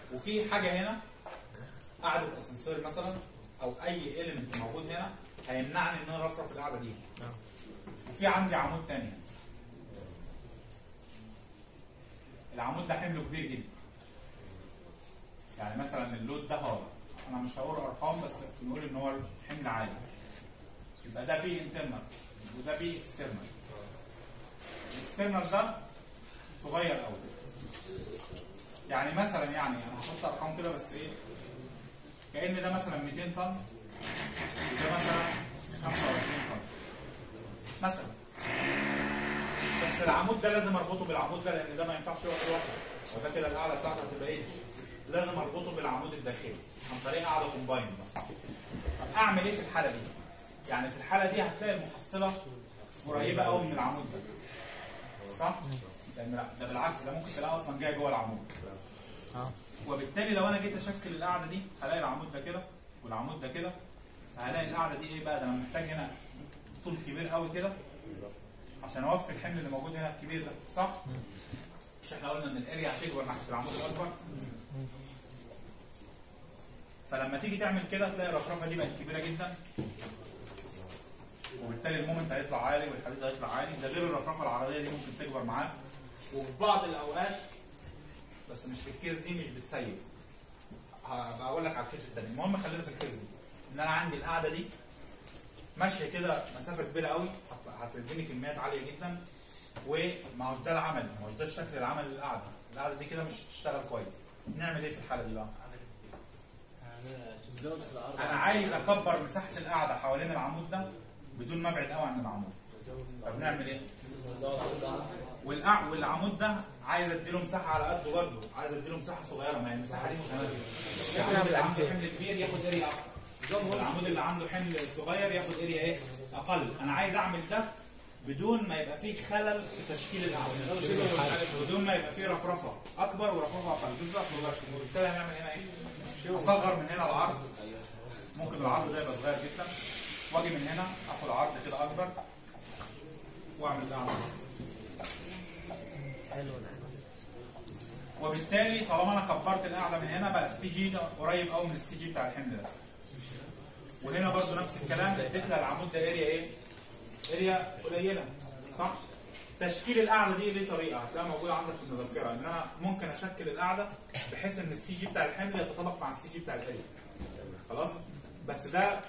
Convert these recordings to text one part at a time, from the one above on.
وفي حاجه هنا قاعده اسانسير مثلا او اي اليمنت موجود هنا هيمنعني ان انا ارفرف القاعده دي وفي عندي عمود تاني العمود ده حمله كبير جدا يعني مثلا اللود ده هو انا مش هقول ارقام بس نقول ان هو حمل عالي يبقى ده بي انترنال وده بي اكسترنال الاكسترنال ده صغير قوي يعني مثلا يعني انا هحط ارقام كده بس ايه كان ده مثلا 200 طن وده مثلا 25 طن مثلا بس العمود ده لازم اربطه بالعمود ده لان ده ما ينفعش يقف لوحده وده كده القاعده بتاعته هتبقى ايه لازم اربطه بالعمود الداخلي عن طريق قاعده كومباين مثلا طب اعمل ايه في الحاله دي؟ يعني في الحاله دي هتلاقي المحصله قريبه قوي من العمود ده صح؟ لان لا ده بالعكس ده ممكن تلاقيها اصلا جايه جوه العمود اه وبالتالي لو انا جيت اشكل القاعده دي هلاقي العمود ده كده والعمود ده كده فهلاقي القاعده دي ايه بقى ده انا محتاج هنا طول كبير قوي كده عشان اوفي الحمل اللي موجود هنا الكبير ده صح؟ مش احنا قلنا ان الاريا هتكبر ناحيه العمود الاكبر فلما تيجي تعمل كده تلاقي الرفرفه دي بقت كبيره جدا وبالتالي المومنت هيطلع عالي والحديد هيطلع عالي ده غير الرفرفه العرضيه دي ممكن تكبر معاك وفي بعض الاوقات بس مش في الكيس دي مش بتسيب هبقى اقول لك على الكيس التاني المهم خلينا في الكيس دي ان انا عندي القاعده دي ماشيه كده مسافه كبيره قوي هت- هتديني كميات عاليه جدا وما هوش ده العمل ما هوش ده الشكل العمل للقاعده القاعده دي كده مش هتشتغل كويس نعمل ايه في الحاله دي بقى تزود في العرض انا عايز اكبر مساحه القاعده حوالين العمود ده بدون ما ابعد قوي عن العمود طب نعمل ايه تزود في العرض والأع... والعمود ده عايز اديله مساحه على قده برضه عايز اديله مساحه صغيره ما هي المساحه دي متناسبه العمود اللي عنده حمل كبير ياخد اريا اكتر والعمود اللي عنده حمل صغير ياخد اريا ايه اقل انا عايز اعمل ده بدون ما يبقى فيه خلل في تشكيل القعده بدون ما يبقى فيه رفرفه اكبر ورفرفه اقل بالظبط وبالتالي هنعمل هنا ايه اصغر من هنا العرض ممكن العرض ده يبقى صغير جدا واجي من هنا اخد عرض كده اكبر واعمل ده عمود حلو ده وبالتالي طالما انا كبرت القاعده من هنا بقى السي جي ده قريب قوي من السي جي بتاع الحمل ده وهنا برضو نفس الكلام اديت للعمود ده اريا ايه؟ اريا قليله صح؟ تشكيل القاعده دي ليه طريقه هتلاقيها موجوده عندك في المذكره ان انا ممكن اشكل القاعده بحيث ان السي جي بتاع الحمل يتطابق مع السي جي بتاع الاريا خلاص؟ بس ده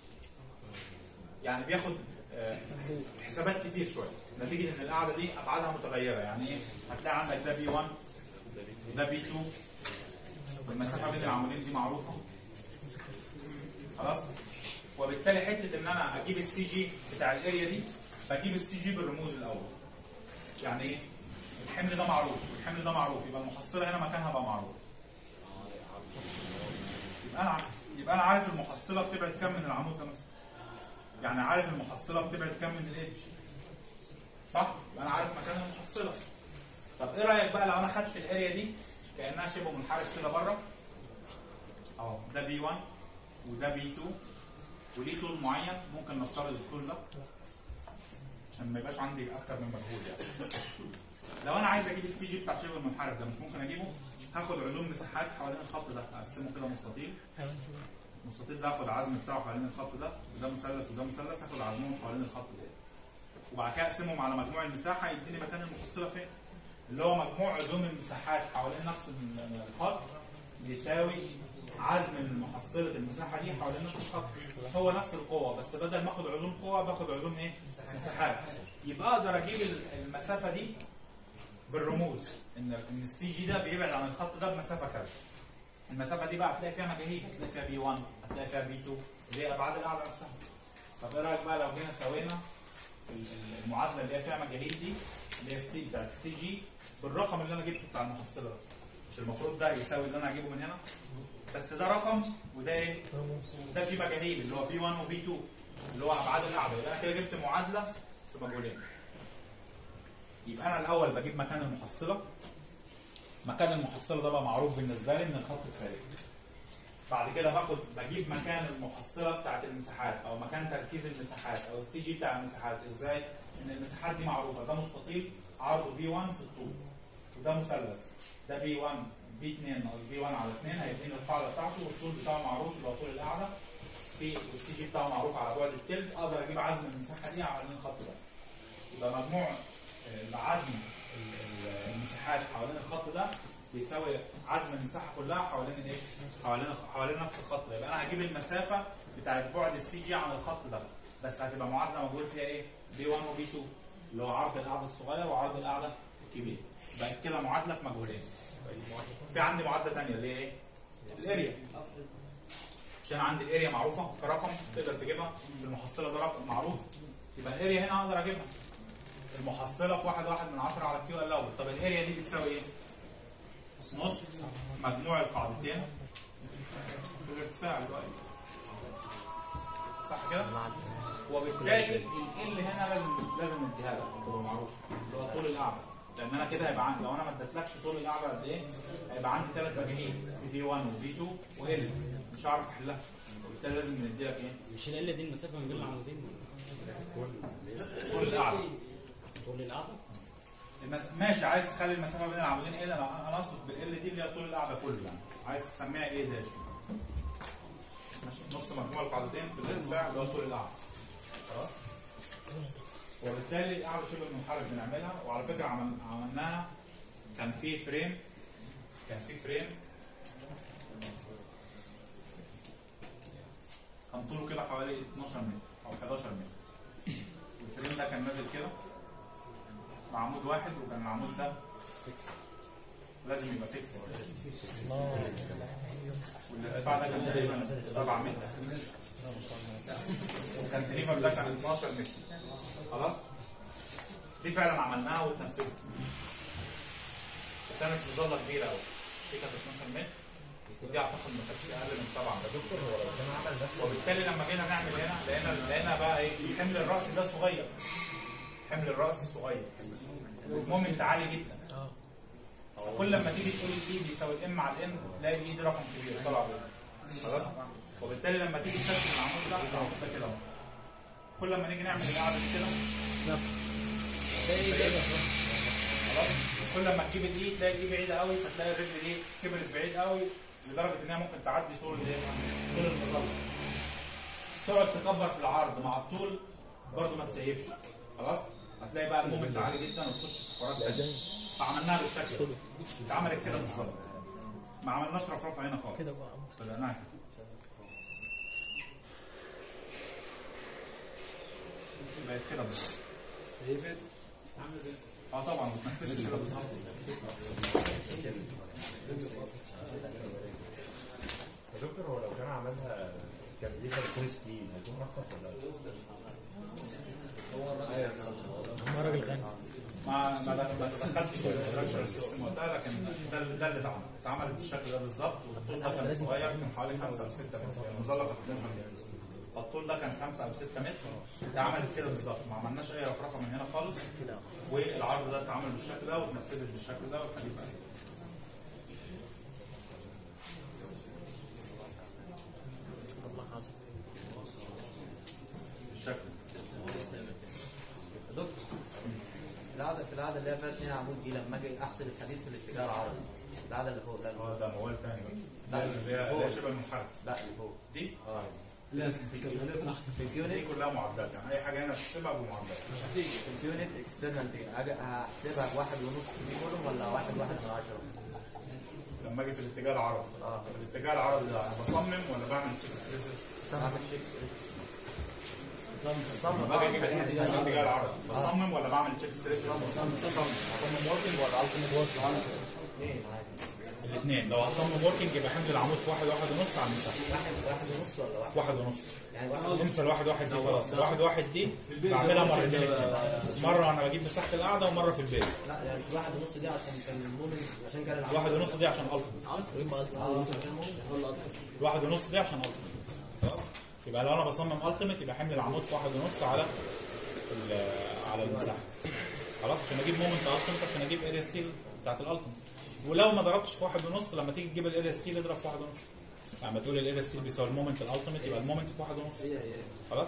يعني بياخد آه، حسابات كتير شويه نتيجه ان القاعده دي ابعادها متغيره يعني ايه؟ هتلاقي عندك ده بي 1 وده بي 2 والمسافه بين العمودين دي معروفه خلاص وبالتالي حته ان انا اجيب السي جي بتاع الاريا دي بجيب السي جي بالرموز الاول يعني ايه الحمل ده معروف والحمل ده معروف يبقى المحصله هنا مكانها بقى معروف يبقى انا يبقى انا عارف المحصله بتبعد كام من العمود ده مثلا يعني عارف المحصله بتبعد كام من الاتش صح يبقى انا عارف مكان المحصله طب ايه رايك بقى لو انا خدت الاريا دي كانها شبه منحرف كده بره اهو ده بي 1 وده بي 2 وليه طول معين ممكن نفترض الطول ده عشان ما يبقاش عندي اكتر من مجهول يعني لو انا عايز اجيب السي جي بتاع شبه المنحرف ده مش ممكن اجيبه هاخد عزوم مساحات حوالين الخط ده اقسمه كده مستطيل المستطيل ده هاخد العزم بتاعه حوالين الخط ده وده مثلث وده مثلث هاخد عزمهم حوالين الخط ده وبعد كده اقسمهم على مجموع المساحه يديني مكان المحصله فين اللي هو مجموع عزوم المساحات حوالين نفس الخط بيساوي عزم محصلة المساحة دي حوالين نفس الخط هو نفس القوة بس بدل ما اخد عزوم قوة باخد عزوم ايه؟ مساحات يبقى اقدر اجيب المسافة دي بالرموز ان ان السي جي ده بيبعد عن الخط ده بمسافة كذا المسافة دي بقى هتلاقي فيها مجاهيل هتلاقي فيها بي 1 هتلاقي فيها بي 2 اللي هي ابعاد القاعدة نفسها طب ايه رايك بقى لو جينا سوينا المعادلة اللي هي فيها مجاهيل دي اللي هي السي بتاعت السي جي بالرقم اللي انا جبته بتاع المحصلة ده مش المفروض ده يساوي اللي انا هجيبه من هنا بس ده رقم وده ايه؟ ده فيه مجاهيل اللي هو بي 1 وبي 2 اللي هو ابعاد القاعده يبقى انا كده جبت معادله في مجهولين يبقى انا الاول بجيب مكان المحصله مكان المحصله ده بقى معروف بالنسبه لي من الخط الخارجي بعد كده باخد بجيب مكان المحصله بتاعت المساحات او مكان تركيز المساحات او السي جي بتاع المساحات ازاي؟ ان المساحات دي معروفه ده مستطيل عرضه بي 1 في الطول وده مثلث ده بي 1 بي 2 ناقص بي 1 على 2 هيديني القاعده بتاعته والطول بتاعه معروف اللي هو طول القاعده في والسي جي بتاعه معروف على بعد التلت اقدر اجيب عزم المساحه دي حوالين الخط ده يبقى مجموع آه، العزم ال- ال- المساحات حوالين الخط ده بيساوي عزم المساحه كلها حوالين الايه؟ حوالين حوالين نفس الخط ده يبقى انا هجيب المسافه بتاعت بعد السي جي عن الخط ده بس هتبقى معادله موجود فيها ايه؟ بي 1 وبي 2 اللي هو عرض القاعده الصغير وعرض القاعده الكبير بقت كده معادله في مجهولين في عندي معادله ثانيه اللي هي ايه؟ الاريا عشان عندي الاريا معروفه كرقم تقدر تجيبها في المحصله ده رقم معروف يبقى الاريا هنا اقدر اجيبها المحصله في واحد واحد من 10 على كيو ال اول طب الاريا دي بتساوي ايه؟ نص مجموع القاعدتين في الارتفاع دلوقتي صح كده؟ وبالتالي ال هنا لازم لازم نديها لك تبقى معروف اللي هو طول القاعده لان انا كده هيبقى عندي لو انا ما اديتلكش طول القاعده قد ايه هيبقى عندي ثلاث مجانين في دي 1 ودي 2 وال مش هعرف احلها وبالتالي لازم ندي لك ايه؟ مش ال دي المسافه ما بين العمودين طول القاعده طول القعده المس... ماشي عايز تخلي المسافه بين العمودين ايه انا انا اقصد بالال دي اللي هي طول القاعده كله يعني عايز تسميها ايه داش كده. ماشي نص مجموع القاعدتين في الارتفاع اللي هو طول القاعده خلاص وبالتالي القاعده شبه المنحرف بنعملها وعلى فكره عمل... عملناها كان في فريم كان في فريم كان طوله كده حوالي 12 متر او 11 متر الفريم ده كان نازل كده مع عمود واحد وكان العمود ده فيكس لازم يبقى فيكس والارتفاع ده كان تقريبا 7 متر وكان تقريبا ده كان 12 متر خلاص دي فعلا عملناها واتنفذت وكانت مظله كبيره قوي دي كانت 12 متر ودي اعتقد ما كانتش اقل من 7 متر وبالتالي لما جينا نعمل هنا لقينا لقينا بقى ايه حمل الراس ده صغير حمل الراس صغير المومنت عالي جدا كل لما تيجي تقول الاي بيساوي الام على الان تلاقي الاي دي رقم كبير طلع بيه خلاص وبالتالي لما تيجي ترسم العمود ده العمود ده كده اهو كل لما نيجي نعمل القاعده دي كده خلاص كل لما تجيب الاي تلاقي الاي بعيده قوي فتلاقي الرجل دي كبرت بعيد قوي لدرجه انها ممكن تعدي طول الايه طول المظله تقعد تكبر في العرض مع الطول برضه ما تسيفش خلاص هتلاقي بقى المومنت عالي جدا وتخش في حوارات تانية فعملناها بالشكل ده اتعملت كده بالظبط ما عملناش رفرفه هنا خالص كده بقى بدأناها كده بقت كده بالظبط سيفت عامل زي اه طبعا بتنفذ كده بالظبط يا دكتور هو لو كان عملها كان ليفر فول ستيل هيكون رخص ولا لا؟ هم راجل غني ما ما دخ- ما دخلتش في الاستراكشر سيستم وقتها لكن ده ده اللي اتعمل اتعملت بالشكل ده بالظبط والطول ده كان صغير كان حوالي 5 او 6 متر يعني المظله كانت 11 متر فالطول ده كان 5 او 6 متر اتعملت كده بالظبط ما عملناش اي رفرفه من هنا خالص كده والعرض ده اتعمل بالشكل ده واتنفذت بالشكل ده وكان يبقى الله حاصل بالشكل ده يا دكتور القعده في القعده اللي هي فيها اثنين عمود دي لما اجي احسب الحديد في الاتجاه العرضي القعده اللي فوق لا اللي اه فوق. ده موال تاني بقى لا اللي هي اللي هي شبه المنحرف لا اللي فوق دي اه لا في الكلام في دي اليونت كلها معدات يعني اي حاجه هنا تحسبها بمعدات في اليونت اكسترنال دي أجي هحسبها بواحد ونص دي كولوم ولا واحد واحد من عشرة لما اجي في الاتجاه العرضي اه في الاتجاه العرضي ده أنا بصمم ولا بعمل تشيك ستريسز بعمل شيك لما باجي اجيب الحديد في الاتجاه العرضي بصمم ولا بعمل تشيك ستريسز بصمم بصمم وركينج ولا التيميت وركينج اثنين عادي الاثنين لو هتصمم وركينج يبقى حمل العمود في واحد واحد ونص على المساحه واحد واحد ونص ولا واحد واحد ونص يعني واحد انسى الواحد واحد دي خلاص الواحد واحد دي بعملها مرتين اتنين. مره وانا بجيب مساحه القعده ومره في البيت لا يعني واحد ونص دي عشان كان المومنت عشان كان العمود الواحد ونص دي عشان التيميت اه عشان المومنت الواحد ونص دي عشان التيميت خلاص يبقى لو انا بصمم التيميت يبقى حمل العمود في واحد ونص على ال- على المساحه خلاص عشان اجيب مومنت التيميت عشان اجيب اريا ستيل بتاعت الالتيميت ولو ما ضربتش في واحد ونص لما تيجي تجيب الاريا ستيل اضرب في واحد ونص لما تقول الاريا ستيل بيساوي المومنت الالتيميت يبقى المومنت في واحد ونص خلاص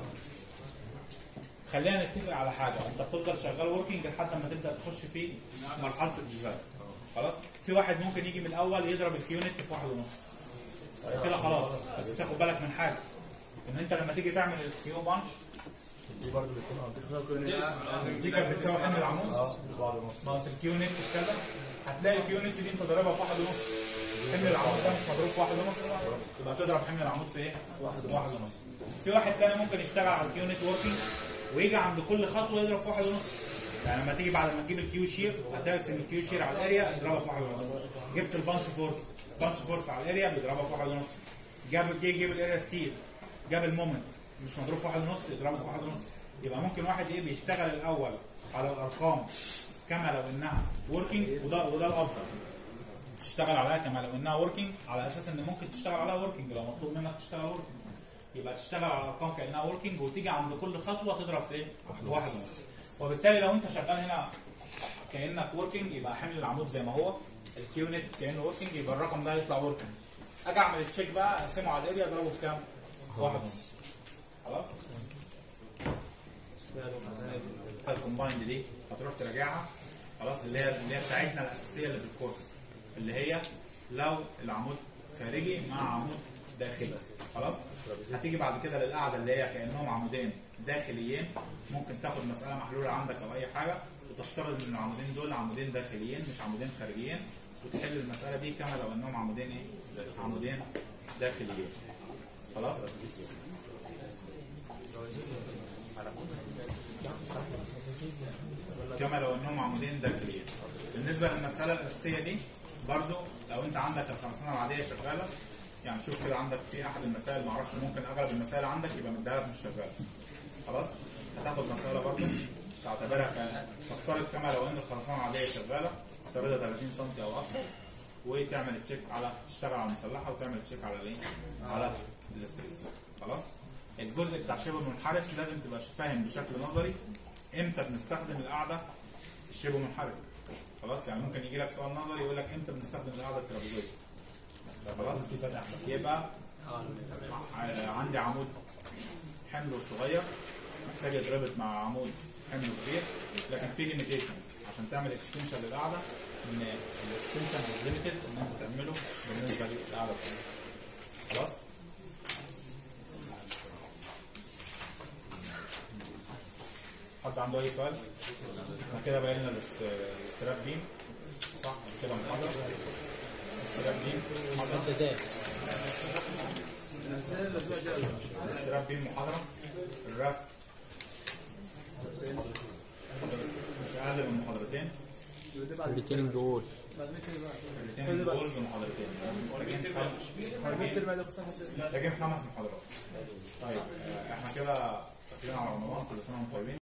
خلينا نتفق على حاجه انت بتفضل شغال وركينج لحد ما تبدا تخش في مرحله الديزاين خلاص في واحد ممكن يجي من الاول يضرب الكيونت في واحد ونص كده خلاص بس تاخد بالك من حاجه ان انت لما تيجي تعمل الكيو بانش دي برضه بتكون دي كانت بتساوي حمل العمود اه بعض ونص ناقص الكيو نت كذا هتلاقي الكيو نت دي انت ضاربها في واحد ونص حمل العمود ده مش مضروب في واحد ونص يبقى تضرب حمل العمود في ايه؟ في واحد واحد ونص في واحد تاني ممكن يشتغل على الكيو نت وركينج ويجي عند كل خطوه يضرب في واحد ونص يعني لما تيجي بعد ما تجيب الكيو شير هتقسم الكيو شير على الاريا اضربها في واحد ونص جبت البانش فورس بانش فورس على الاريا بيضربها في واحد ونص جاب جه يجيب الاريا ستيل جاب المومنت مش مضروب في واحد ونص يضربه في واحد ونص يبقى ممكن واحد ايه بيشتغل الاول على الارقام كما لو انها وركينج وده وده الافضل تشتغل عليها كما لو انها وركينج على اساس ان ممكن تشتغل عليها وركينج لو مطلوب منك تشتغل وركينج يبقى تشتغل على الارقام كانها وركينج وتيجي عند كل خطوه تضرب في ايه؟ في واحد ونص وبالتالي لو انت شغال هنا كانك وركينج يبقى حمل العمود زي ما هو الكيو نت كانه وركينج يبقى الرقم ده يطلع وركينج اجي اعمل التشيك بقى اقسمه على الاريا اضربه في كام؟ في واحد ونص خلاص؟ الكومبايند دي هتروح تراجعها خلاص اللي هي اللي هي بتاعتنا الاساسيه اللي في الكورس اللي هي لو العمود خارجي مع عمود داخلي خلاص هتيجي بعد كده للقاعده اللي هي كانهم عمودين داخليين ممكن تاخد مساله محلوله عندك او اي حاجه وتفترض ان العمودين دول عمودين داخليين مش عمودين خارجيين وتحل المساله دي كما لو انهم عمودين ايه؟ عمودين داخليين خلاص كما لو انهم عمودين داخليين بالنسبه للمساله الاساسيه دي برضو لو انت عندك الخمسانه العاديه شغاله يعني شوف كده عندك في احد المسائل معرفش ممكن اغلب المسائل عندك يبقى مديها لك مش شغاله خلاص هتاخد مساله برضو تعتبرها ك تفترض كما لو ان الخرسانه العاديه شغاله تفترضها 30 سم او اكثر وتعمل تشيك على تشتغل على المسلحه وتعمل تشيك على الايه؟ على الاستريس خلاص الجزء بتاع شبه منحرف لازم تبقى فاهم بشكل نظري امتى بنستخدم القاعده الشبه منحرف خلاص يعني ممكن يجي لك سؤال نظري يقول لك امتى بنستخدم القاعده الترابيزيه خلاص يبقى ع- عندي عمود حمله صغير محتاج يتربط مع عمود حمله كبير لكن في ليميتيشن عشان تعمل اكستنشن للقاعده ان الاكستنشن از ليميتد ان انت تعمله بالنسبه للقاعده بتاعتك. خلاص حد عنده اي سؤال؟ احنا كده بقى لنا الاست- الاستراب بيم صح كده محاضره الاستراب بيم محاضره امتداد الاستراب بيم محاضره الرف مش اقل من محاضرتين ريتيننج وول الاثنين دول بمحاضرتين محتاجين خمس محتاجين خمس محاضرات طيب آه، احنا كده داخلين على رمضان كل سنه وانتم طيبين